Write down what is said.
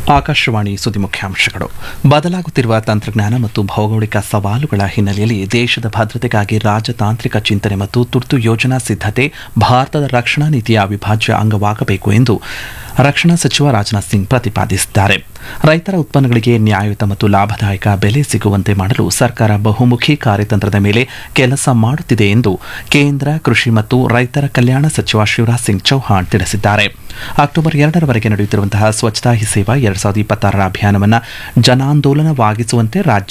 ಆಕಾಶವಾಣಿ ಸುದ್ದಿ ಮುಖ್ಯಾಂಶಗಳು ಬದಲಾಗುತ್ತಿರುವ ತಂತ್ರಜ್ಞಾನ ಮತ್ತು ಭೌಗೋಳಿಕ ಸವಾಲುಗಳ ಹಿನ್ನೆಲೆಯಲ್ಲಿ ದೇಶದ ಭದ್ರತೆಗಾಗಿ ರಾಜತಾಂತ್ರಿಕ ಚಿಂತನೆ ಮತ್ತು ತುರ್ತು ಯೋಜನಾ ಸಿದ್ಧತೆ ಭಾರತದ ರಕ್ಷಣಾ ನೀತಿಯ ಅವಿಭಾಜ್ಯ ಅಂಗವಾಗಬೇಕು ಎಂದು ರಕ್ಷಣಾ ಸಚಿವ ರಾಜನಾಥ್ ಸಿಂಗ್ ಪ್ರತಿಪಾದಿಸಿದ್ದಾರೆ ರೈತರ ಉತ್ಪನ್ನಗಳಿಗೆ ನ್ಯಾಯಯುತ ಮತ್ತು ಲಾಭದಾಯಕ ಬೆಲೆ ಸಿಗುವಂತೆ ಮಾಡಲು ಸರ್ಕಾರ ಬಹುಮುಖಿ ಕಾರ್ಯತಂತ್ರದ ಮೇಲೆ ಕೆಲಸ ಮಾಡುತ್ತಿದೆ ಎಂದು ಕೇಂದ್ರ ಕೃಷಿ ಮತ್ತು ರೈತರ ಕಲ್ಯಾಣ ಸಚಿವ ಶಿವರಾಜ್ ಸಿಂಗ್ ಚೌಹಾಣ್ ತಿಳಿಸಿದ್ದಾರೆ ಅಕ್ಟೋಬರ್ ಎರಡರವರೆಗೆ ನಡೆಯುತ್ತಿರುವಂತಹ ಸ್ವಚ್ಛತಾ ಹಿ ಸೇವಾ ಎರಡ್ ಸಾವಿರದ ಇಪ್ಪತ್ತಾರರ ಅಭಿಯಾನವನ್ನು ಜನಾಂದೋಲನವಾಗಿಸುವಂತೆ ರಾಜ್ಯ